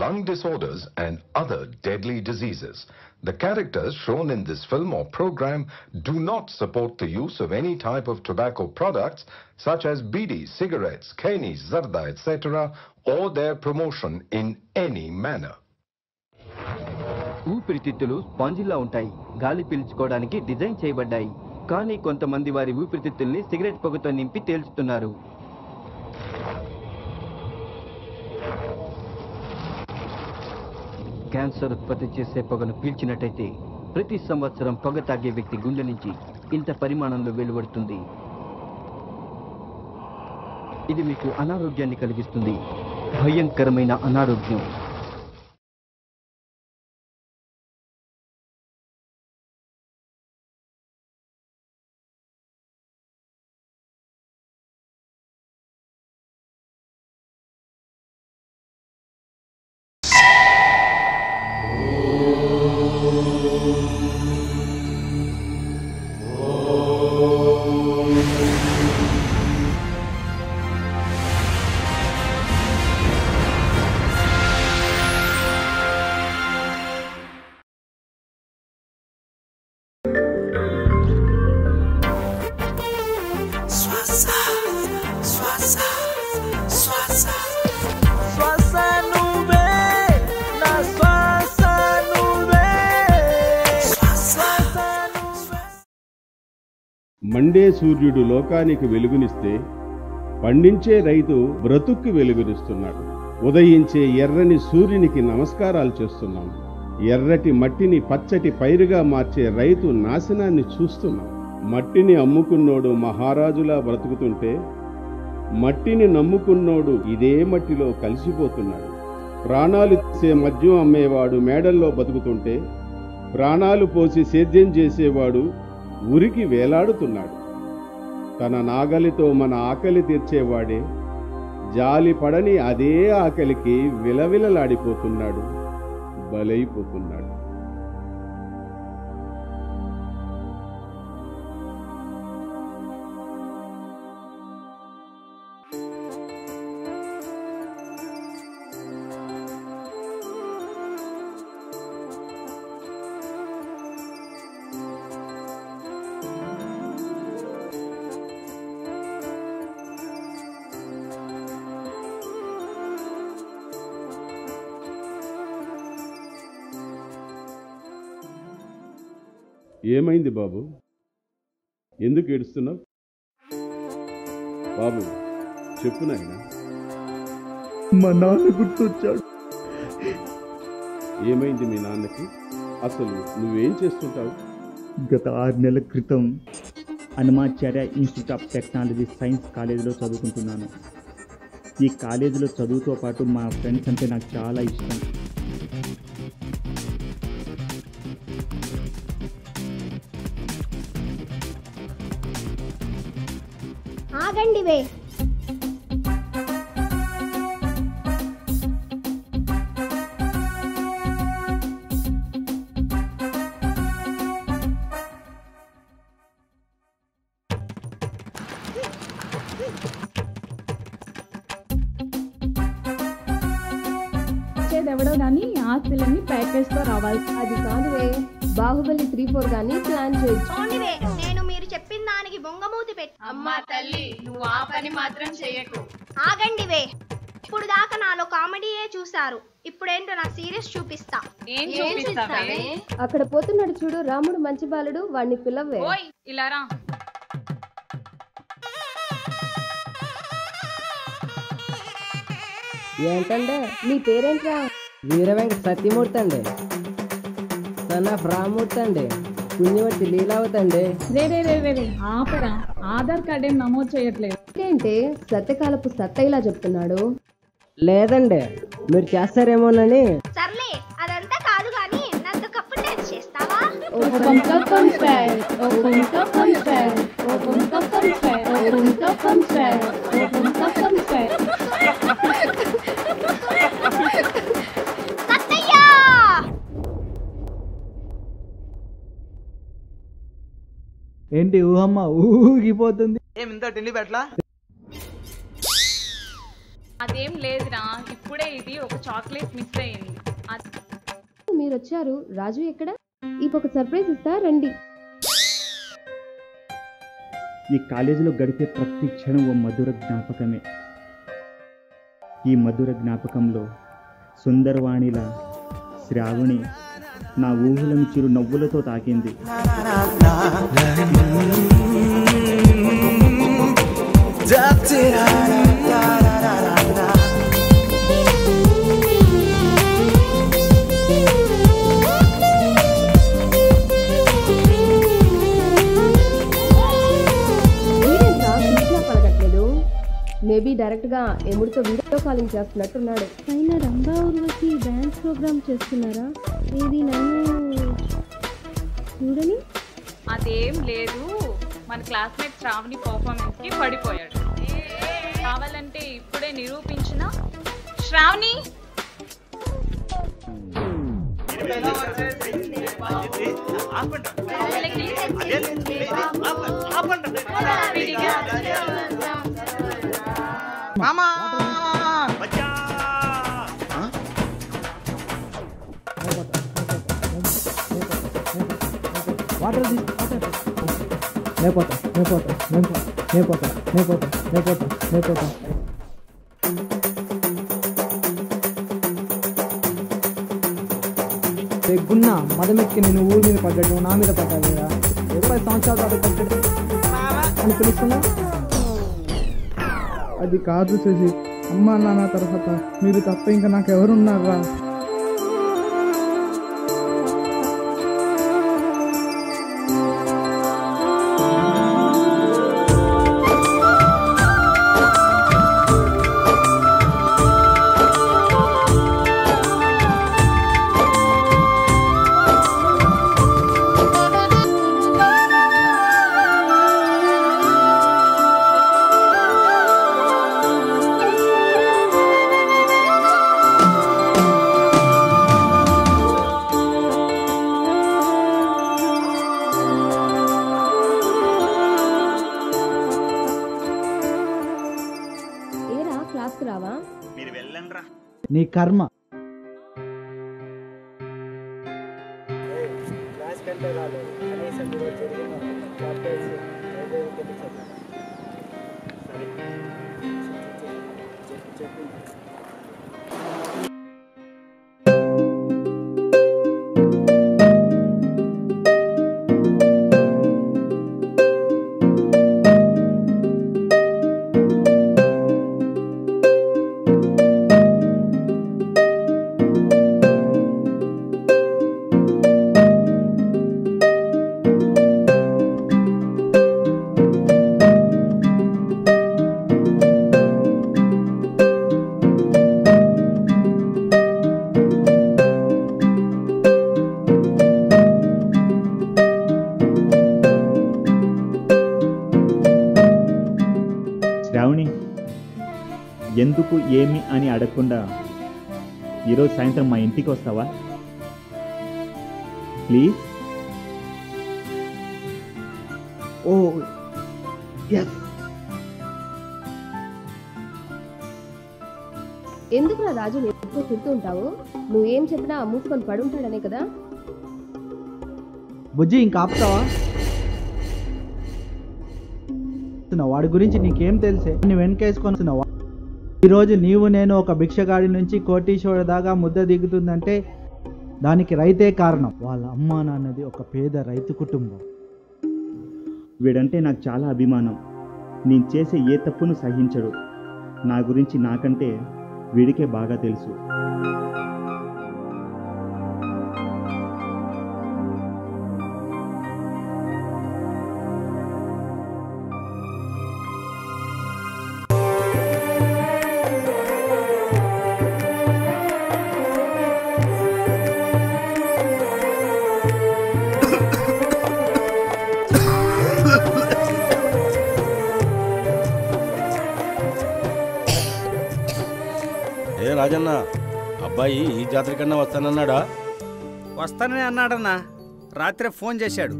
lung disorders and other deadly diseases. The characters shown in this film or program do not support the use of any type of tobacco products such as bidi, cigarettes, kani, zarda, etc. or their promotion in any manner. ఊపిరితిత్తులు స్పాంజిలా ఉంటాయి గాలి పీల్చుకోవడానికి design చేయబడ్డాయి కానీ కొంతమంది వారి ఊపిరితిత్తుల్ని cigarette పొగతో నింపి తేల్చుతున్నారు cancer ఉత్పత్తి చేసే పొగను పీల్చినట్టయితే ప్రతి సంవత్సరం పొగ తాగే వ్యక్తి గుండె నుంచి ఇంత పరిమాణంలో వెలువడుతుంది ఇది మీకు అనారోగ్యాన్ని కలిగిస్తుంది భయంకరమైన అనారోగ్యం శ్వాస నువ్వే నా శ్వాస నువ్వే శ్వాస నువ్వే మండే సూర్యుడు లోకానికి వెలుగునిస్తే పండించే రైతు బ్రతుక్కి వెలుగునిస్తున్నాడు ఉదయించే ఎర్రని సూర్యునికి నమస్కారాలు చేస్తున్నాం ఎర్రటి మట్టిని పచ్చటి పైరుగా మార్చే రైతు నాశనాన్ని చూస్తున్నాం మట్టిని అమ్ముకున్నోడు మహారాజులా బ్రతుకుతుంటే మట్టిని నమ్ముకున్నోడు ఇదే మట్టిలో కలిసిపోతున్నాడు ప్రాణాలు తీసే మద్యం అమ్మేవాడు మేడల్లో బతుకుతుంటే ప్రాణాలు పోసి సేద్యం చేసేవాడు ఉరికి వేలాడుతున్నాడు తన నాగలితో మన ఆకలి తీర్చేవాడే జాలి పడని అదే ఆకలికి విలవిలలాడిపోతున్నాడు బలైపోతున్నాడు ఏమైంది బాబు ఎందుకు ఏడుస్తున్నావు బాబు చెప్పు నాయనా మా నాన్న గుర్తొచ్చాడు ఏమైంది మీ నాన్నకి అసలు నువ్వేం చేస్తుంటావు గత ఆరు నెలల క్రితం Hanumacharya institute of technology science కాలేజీలో చదువుకుంటున్నాను ఈ కాలేజీలో చదువుతో పాటు మా ఫ్రెండ్స్ అంటే నాకు చాలా ఇష్టం ఆగండి వే వచ్చేదెవడో కానీ ఆస్తులన్నీ ప్యాకేజ్తో రావాలి అది కాదువే బాహుబలి త్రీ ఫోర్ గానీ ప్లాన్ చేయొచ్చు పోనీవే నేను మీరు చెప్పిన దానికి బొంగమూతి పెట్టి అమ్మా తల్లి నువ్వు ఆ పని మాత్రం చెయ్యకు ఆగండి వే ఇప్పుడు దాకా నాలో కామెడీయే చూశారు ఇప్పుడేంటో నా సీరియస్ చూపిస్తా ఏం చూపిస్తావే అక్కడ పోతున్నాడు చూడు రాముడు మంచి బాలుడు వాడిని పిల్లవే ఓయ్ ఇలా రా ఏంటండే నీ పేరేంట్రా వీర వెంకట సత్యమూర్తి అండి సన్న రామూర్తి అండి పుణ్యవతి లీలావతి అండి రే రే రే రే రే ఆపరా ఆధార్ కార్డ్ ఏం నమోదు చేయట్లేదు ఏంటి సత్యకాలపు సత్త ఇలా చెప్తున్నాడు లేదండి మీరు చేస్తారేమోనని సర్లే అదంతా కాదు కానీ నాకు కప్పు డాన్స్ చేస్తావా సత్తయ్య ఏంటి ఊహమ్మ ఊగిపోతుంది ఏం ఇంత టిండి పెట్టలా అదేం లేదురా ఇప్పుడే ఇది ఒక చాక్లెట్ మిస్ అయింది అది మీరు వచ్చారు రాజు ఎక్కడ ఈ ఒక సర్ప్రైజ్ ఇస్తా రండి ఈ కాలేజీలో గడిపే ప్రతి క్షణం ఓ మధుర జ్ఞాపకమే ఈ మధుర జ్ఞాపకంలో సుందరవాణిలా శ్రావణి నా ఊహలను చిరు నవ్వులతో తాకింది వీడేంట్రా పిలిచినా పలకట్లేదు మేబీ డైరెక్ట్ గా ఎముడితో వీడియో కాలింగ్ చేస్తున్నట్టున్నాడు పైన రంగా ఊర్వశి డాన్స్ ప్రోగ్రామ్ చేస్తున్నారా ఇది నన్ను చూడని అదేం లేదు మన క్లాస్మేట్ శ్రావణి పర్ఫార్మెన్స్ కి పడిపోయాడు కావాలంటే ఇప్పుడే నిరూపించిన శ్రావణి మామా వాటర్ లేపోతా లేపోతా లేపోతా లేపోతా లేపోతా లేపోతా తెగ్గున్న మదమెక్కి నేను ఊరి మీద పడ్డాడు నా మీద పడ్డాడు కదా ఇరవై సంవత్సరాల తర్వాత పడ్డాడు అని పిలుస్తున్నా అది కాదు శశి అమ్మ నాన్న తర్వాత మీరు తప్ప ఇంకా నాకు ఎవరున్నారా ఏరా క్లాస్ కు రావా మీరు వెళ్ళండి రా నీ కర్మ శ్రావణి ఎందుకు ఏమి అని అడగకుండా ఈరోజు సాయంత్రం మా ఇంటికి వస్తావా ప్లీజ్ ఓ ఎస్ ఎందుకురా రాజు నేను ఎక్కువ తిడుతూ ఉంటావు నువ్వేం చెప్పినా మూసుకొని పడుంటాడనే కదా బుజ్జి ఇంకా ఆపుతావా వాడి గురించి నీకేం తెలిసే నీ వెనకేసుకొని ఈరోజు నీవు నేను ఒక భిక్షగాడి నుంచి కోటీశ్వరుడు దాకా ముద్ద దిగుతుందంటే దానికి రైతే కారణం వాళ్ళ అమ్మా నాన్నది ఒక పేద రైతు కుటుంబం వీడంటే నాకు చాలా అభిమానం నేను చేసే ఏ తప్పును సహించడు నా గురించి నాకంటే వీడికే బాగా తెలుసు ఏ రాజన్న అబ్బాయి ఈ జాతర కన్నా వస్తానన్నాడా వస్తానని అన్నాడన్నా రాత్రే ఫోన్ చేశాడు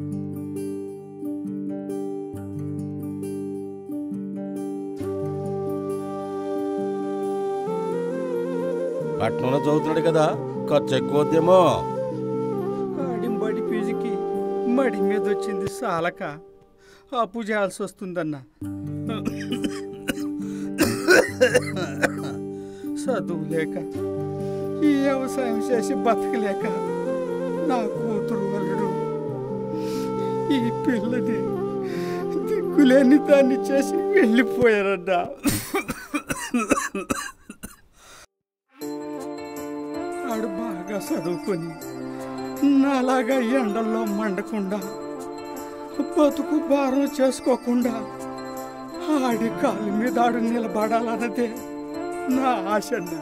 పట్టణంలో చదువుతున్నాడు కదా ఖర్చు ఎక్కువ వద్దేమో ఆడింబడి ఫీజుకి మడి మీద వచ్చింది సాలక అప్పు చేయాల్సి వస్తుందన్న చదువు లేక ఈ వ్యవసాయం చేసి బతకలేక నా కూతురు వల్లుడు ఈ పిల్లని దిక్కులేని దాన్ని చేసి వెళ్ళిపోయారన్నా ఆడు బాగా చదువుకొని నాలాగా ఎండల్లో మండకుండా బతుకు భారం చేసుకోకుండా ఆడి కాళ్ళ మీద ఆడు నిలబడాలన్నదే నా ఆశ అన్న.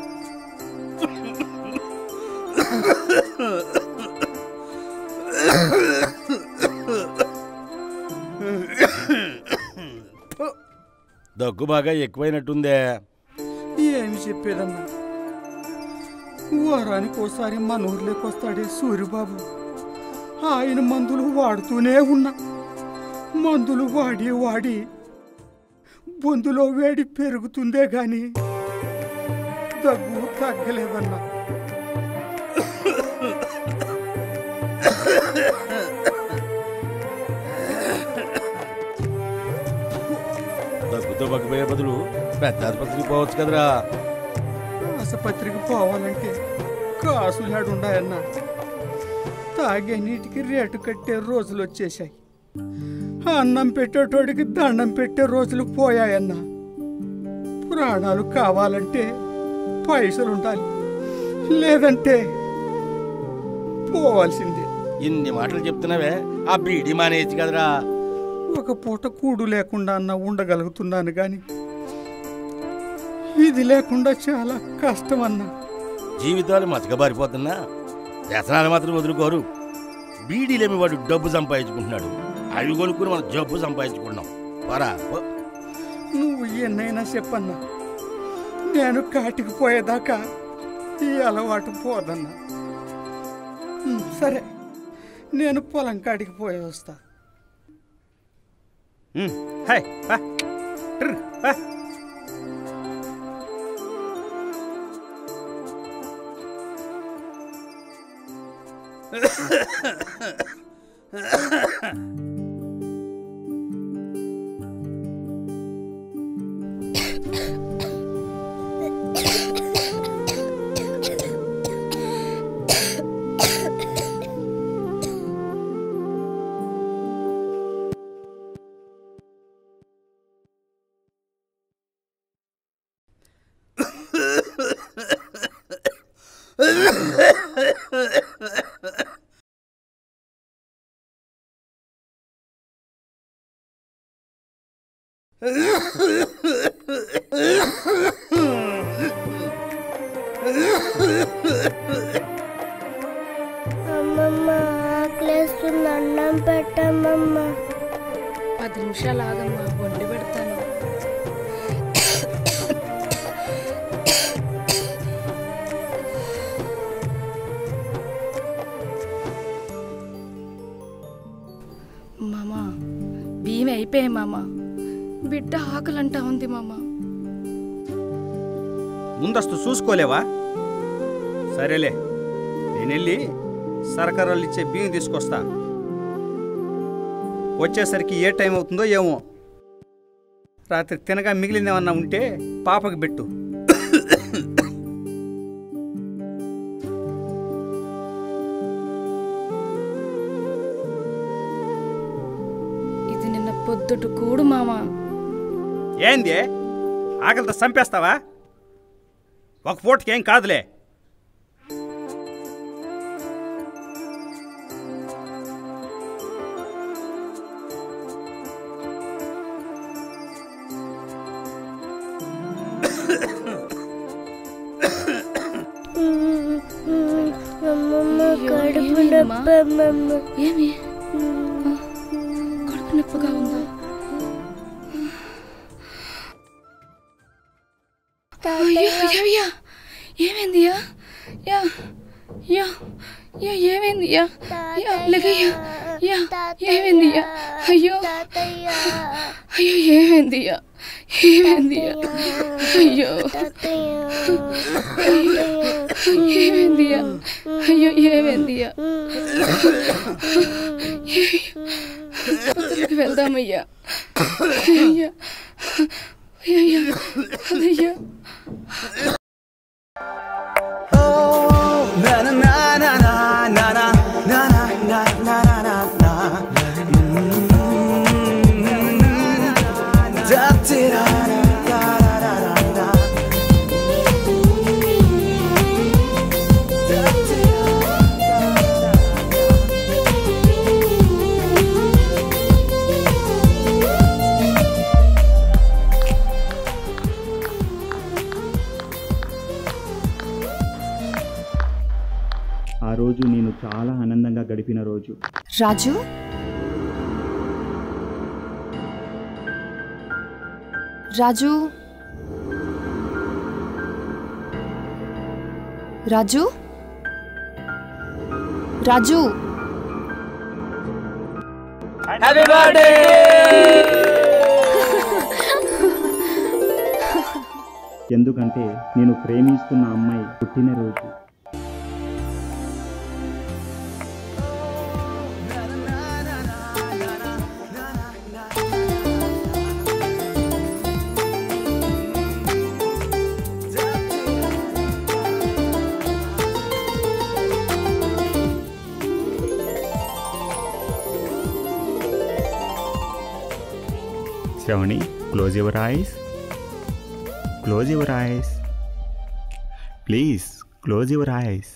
దగ్గు బాగా ఎక్కువైనట్టుందే ఏమి చెప్పేదన్నా వారానికి ఒకసారి మన ఊర్లోకి వస్తాడే సూర్యబాబు ఆయన మందులు వాడుతూనే ఉన్నా మందులు వాడి వాడి బొందులో వేడి పెరుగుతుందే గాని దగ్గు తగ్గలేదన్నా దగ్గుతో బగ్గిపోయే బదులు పెద్ద ఆసుపత్రికి పోవచ్చు కదరా ఆసుపత్రికి పోవాలంటే కాసులాడు ఉండాయన్నా తాగే నీటికి రేటు కట్టే రోజులు వచ్చేసాయి అన్నం పెట్టేటోడికి దండం పెట్టే రోజులు పోయాయన్నా ప్రాణాలు కావాలంటే పైసలు ఉండాలి లేదంటే పోవాల్సిందే ఇన్ని మాటలు చెప్తున్నావే ఆ బీడీ మానేయచ్చు కదరా ఒక పూట కూడు లేకుండా అన్న ఉండగలుగుతున్నాను గాని ఇది లేకుండా చాలా కష్టం అన్నా జీవితాలు మతకబారిపోతున్నా వ్యసనాలు మాత్రం వదులుకోరు బీడీలేమి వాడు డబ్బు సంపాదించుకుంటున్నాడు అవి కొనుక్కుని మనం జబ్బు సంపాదించుకుంటున్నాం పరా పో. నువ్వు ఎన్నైనా చెప్పన్నా నేను కాటికి పోయేదాకా ఈ అలవాటు పోదన్నా ఉమ్, సరే నేను పొలం కాటికి పోయి వస్తా హాయ్ అమ్మమ్మ ఆకలేస్తుంది అన్నం పెట్టమ్మమ్మ పది నిమిషాలు ఆగమ్మా వండి పెడతాను మామ బియ్యం అయిపోయాయి మామ బిడ్డ ఆకలంటా ఉంది మామ ముందస్తు చూసుకోలేవా సరేలే నేను వెళ్ళి సరకరాలు ఇచ్చే బియ్యం తీసుకొస్తా వచ్చేసరికి ఏ టైం అవుతుందో ఏమో రాత్రి తినగా మిగిలిందేమన్నా ఉంటే పాపకి పెట్టు ఇది నిన్న పొద్దుట కూడు మామ ఏంది ఆకలితో చంపేస్తావా ఒక పూటకి ఏం కాదులే అమ్మమ్మ అయ్యో, కడుపు ఏమైందమ్మా? నొప్పి అమ్మమ్మ ఏమి కడుపు నొప్పిగా ఉందా అయ్యో అయ్యో ఏమైంది యా యా యా యా ఏమైంది యా యా లగయ్యా యా ఏమైంది యా అయ్యో అయ్యో ఏమైంది యా ఏమైంది అయ్యో ఏమైంది అయ్యో ఏమైంది ఆసుపత్రికి వెళ్దామయ్యా అయ్యా అయ్యా అయ్యా na na na na na na na na na na na na na da da da da da da ఆ రోజు నేను చాలా ఆనందంగా గడిపిన రోజు రాజు రాజు రాజు రాజు హ్యాపీ బర్త్డే ఎందుకంటే నేను ప్రేమిస్తున్న అమ్మాయి పుట్టినరోజు Shravani close your eyes close your eyes please close your eyes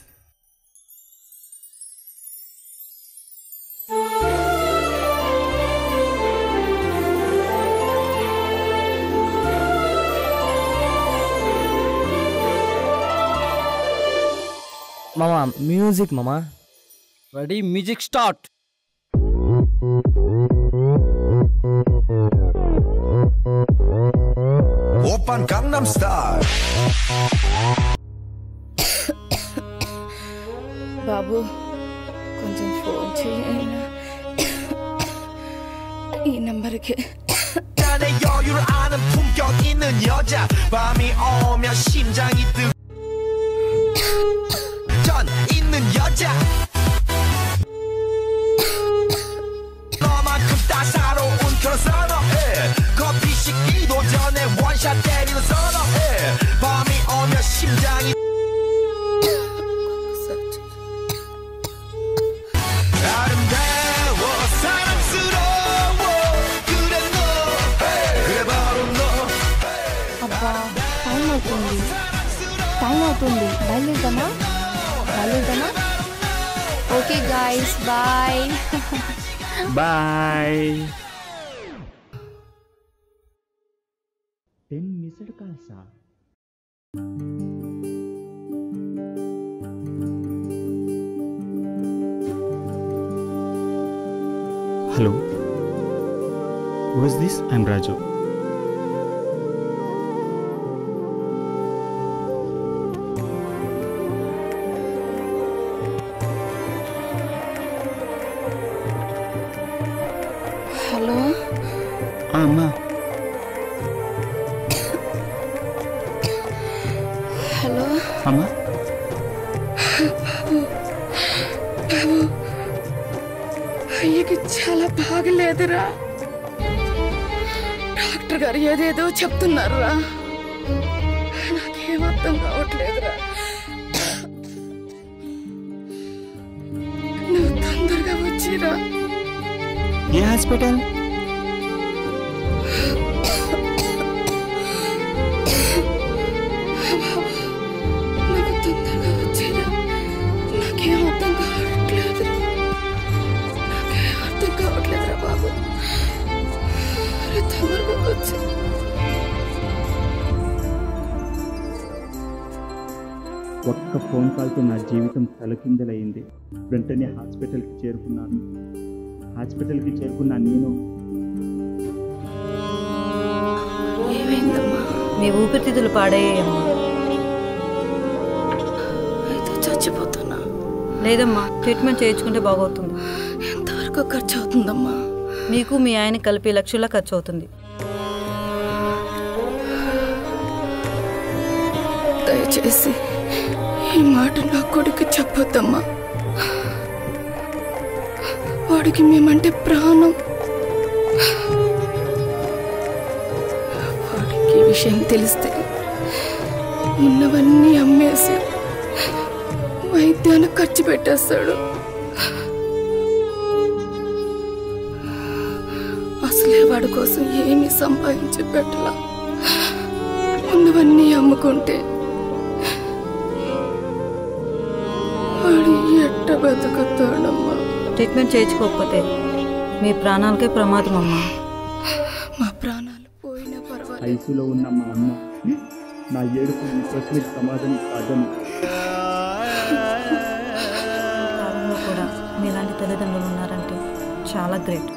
మామా మ్యూజిక్ మామా రెడీ మ్యూజిక్ స్టార్ట్ 오빤 강남스타일 బాబు కొంచెం ఫోన్ చేయండి ఈ నంబర్కి 내 여유를 아는 품격 있는 여자 밤이 오면 심장이 뜨전 있는 여자 너만큼 따사로운 그런 선어해 커피 식기도 전에 원샷 때리는 선어해 밤이 오면 심장이 아름다워 사랑스러워 그래 너 그래 바로 너 అబ్బా టైం అవుతుంది టైం అవుతుంది బయలుదేరదామా బయలుదేరదామా okay guys bye bye ten missed కాల్సా hello was this I'm Raju hello అమ్మా హలో అమ్మా బాబు బాబు అయ్యకి చాలా బాగలేదురా డాక్టర్ గారు ఏదేదో చెప్తున్నారురా నాకేం అర్థం కావట్లేదురా నువ్వు తొందరగా వచ్చిరా ఏ హాస్పిటల్ నాకు తొందరగా వచ్చిరా నాకేం అర్థం కావట్లేదురా నాకేం అర్థం కావట్లేదురా బాబు అరే తొందరగా వచ్చి ఒక్క ఫోన్ కాల్తో నా జీవితం తలకిందలయ్యింది వెంటనే హాస్పిటల్కి చేరుకున్నాను హాస్పిటల్కి చేరుకున్న నేను మీ ఊపిరితిత్తులు పాడయ్యాయమ్మా అయితే చచ్చిపోతున్నా లేదమ్మా ట్రీట్మెంట్ చేయించుకుంటే బాగవుతుంది ఎంతవరకు ఖర్చు అవుతుందమ్మా మీకు మీ ఆయన కలిపి లక్షల ఖర్చు అవుతుంది దయచేసి ఈ మాట నా కొడుకు చెప్పొద్దమ్మా వాడికి మేమంటే ప్రాణం వాడికి ఈ విషయం తెలిస్తే ఉన్నవన్నీ అమ్మేసి వైద్యానికి ఖర్చు పెట్టేస్తాడు అసలే వాడి కోసం ఏమీ సంపాదించి పెట్టలా ఉన్నవన్నీ అమ్ముకుంటే వాడు ఎట్ట బతుకుతాడమ్మా ట్రీట్మెంట్ చేయించుకోకపోతే మీ ప్రాణాలకే ప్రమాదం అమ్మా మా ప్రాణాలు పోయినా పర్వాలేదు ఐసీలో ఉన్న మా అమ్మ నా ఏడుపు ఈ ప్రశ్నకి సమాధానం కాదని కాలంలో కూడా మీలాంటి తల్లిదండ్రులు ఉన్నారంటే చాలా గ్రేట్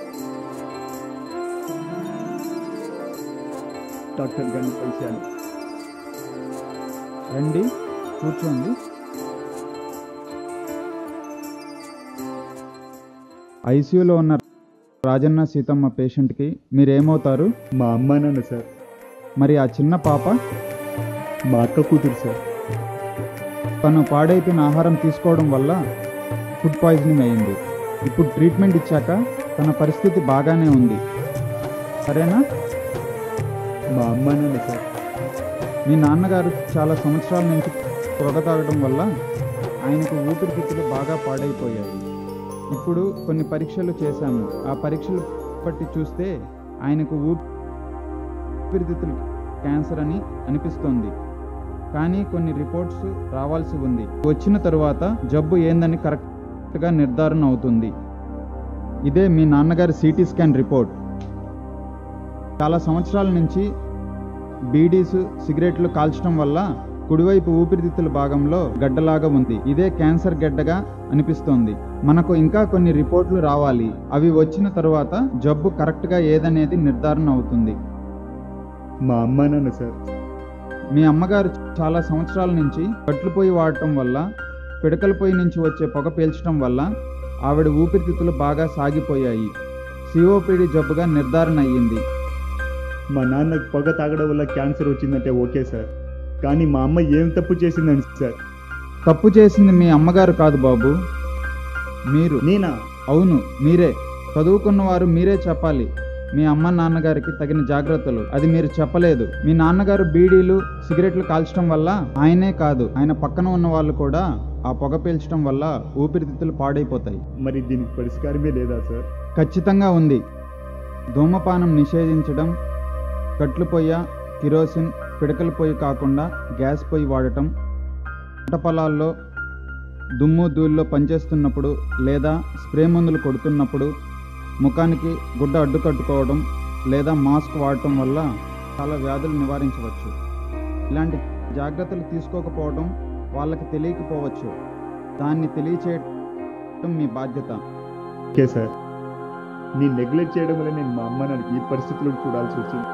డాక్టర్ గారిని కలిశాను రండి కూర్చోండి ఐసీయూలో ఉన్న రాజన్న సీతమ్మ పేషెంట్కి మీరేమవుతారు మా అమ్మ నాన్న సార్ మరి ఆ చిన్న పాప మా అక్క కూతురు సార్ తను పాడైపోయిన ఆహారం తీసుకోవడం వల్ల ఫుడ్ పాయిజనింగ్ అయింది ఇప్పుడు ట్రీట్మెంట్ ఇచ్చాక తన పరిస్థితి బాగానే ఉంది సరేనా మా అమ్మ నాన్న సార్ మీ నాన్నగారు చాలా సంవత్సరాల నుంచి పొగ తాగడం వల్ల ఆయనకు ఊపిరితిత్తులు బాగా పాడైపోయాయి ఇప్పుడు కొన్ని పరీక్షలు చేశాము ఆ పరీక్షలు బట్టి చూస్తే ఆయనకు ఊపిరితిత్తులు క్యాన్సర్ అని అనిపిస్తోంది కానీ కొన్ని రిపోర్ట్స్ రావాల్సి ఉంది వచ్చిన తరువాత జబ్బు ఏందని కరెక్ట్గా నిర్ధారణ అవుతుంది ఇదే మీ నాన్నగారి సిటీ స్కాన్ రిపోర్ట్ చాలా సంవత్సరాల నుంచి బీడీస్ సిగరెట్లు కాల్చడం వల్ల కుడివైపు ఊపిరితిత్తుల భాగంలో గడ్డలాగా ఉంది ఇదే క్యాన్సర్ గడ్డగా అనిపిస్తోంది మనకు ఇంకా కొన్ని రిపోర్ట్లు రావాలి అవి వచ్చిన తరువాత జబ్బు కరెక్ట్గా ఏదనేది నిర్ధారణ అవుతుంది మా అమ్మ నాన్న సార్ మీ అమ్మగారు చాలా సంవత్సరాల నుంచి కట్లు పొయ్యి వాడటం వల్ల పిడకల పొయ్యి నుంచి వచ్చే పొగ పీల్చడం వల్ల ఆవిడ ఊపిరితిత్తులు బాగా సాగిపోయాయి సిఓపిడి జబ్బుగా నిర్ధారణ అయ్యింది మా నాన్నకు పొగ తాగడం వల్ల క్యాన్సర్ వచ్చిందంటే ఓకే సార్ కానీ మా అమ్మ ఏం తప్పు చేసిందని సార్ తప్పు చేసింది మీ అమ్మగారు కాదు బాబు మీరు నేనా అవును మీరే చదువుకున్న వారు మీరే చెప్పాలి మీ అమ్మ నాన్నగారికి తగిన జాగ్రత్తలు అది మీరు చెప్పలేదు మీ నాన్నగారు బీడీలు సిగరెట్లు కాల్చడం వల్ల ఆయనే కాదు ఆయన పక్కన ఉన్న వాళ్ళు కూడా ఆ పొగ పీల్చడం వల్ల ఊపిరితిత్తులు పాడైపోతాయి మరి దీనికి పరిష్కారమే లేదా సార్ ఖచ్చితంగా ఉంది ధూమపానం నిషేధించడం కట్లు పొయ్య కిరోసిన్ పిడకల పొయ్యి కాకుండా గ్యాస్ పొయ్యి వాడటం పంట పొలాల్లో దుమ్ము ధూళిలో పనిచేస్తున్నప్పుడు లేదా స్ప్రే మందులు కొడుతున్నప్పుడు ముఖానికి గుడ్డ అడ్డు కట్టుకోవడం లేదా మాస్క్ వాడటం వల్ల చాలా వ్యాధులు నివారించవచ్చు ఇలాంటి జాగ్రత్తలు తీసుకోకపోవడం వాళ్ళకి తెలియకపోవచ్చు దాన్ని తెలియచేయటం మీ బాధ్యత ఓకే సార్ నీ నెగ్లెక్ట్ చేయడం వల్ల నేను మా అమ్మ నాన్నకి ఈ పరిస్థితుల్లో చూడాల్సి వచ్చింది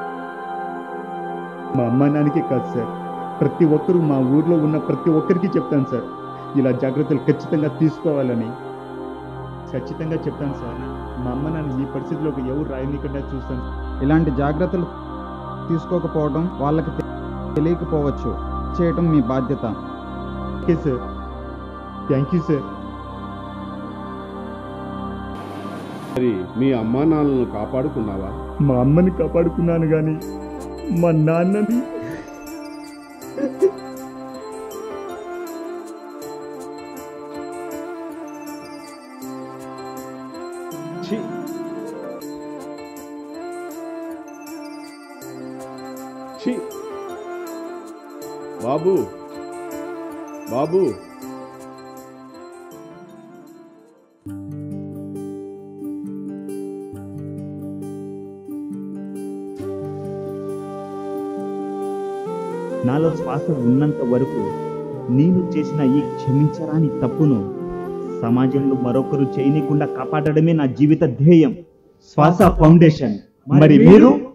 మా అమ్మ నాన్నకే కాదు సార్ ప్రతి ఒక్కరూ మా ఊర్లో ఉన్న ప్రతి ఒక్కరికి చెప్తాను సార్ ఇలా జాగ్రత్తలు ఖచ్చితంగా తీసుకోవాలని ఖచ్చితంగా చెప్తాను సార్ మా అమ్మ నాన్న ఈ పరిస్థితిలోకి ఎవరు రాయనీకుండా చూస్తాను ఇలాంటి జాగ్రత్తలు తీసుకోకపోవడం వాళ్ళకి తె- తెలియకపోవచ్చు చేయటం మీ బాధ్యత okay sir thank you sir మరి మీ అమ్మా నాన్నలను కాపాడుకున్నావా మా అమ్మని కాపాడుకున్నాను కానీ మా నాన్నని ఛీ! ఛీ! బాబు బాబు నాలో శ్వాస ఉన్నంత వరకు నేను చేసిన ఈ క్షమించరాని తప్పును సమాజంలో మరొకరు చేయనీయకుండా కాపాడడమే నా జీవిత ధ్యేయం శ్వాస ఫౌండేషన్ మరి మీరు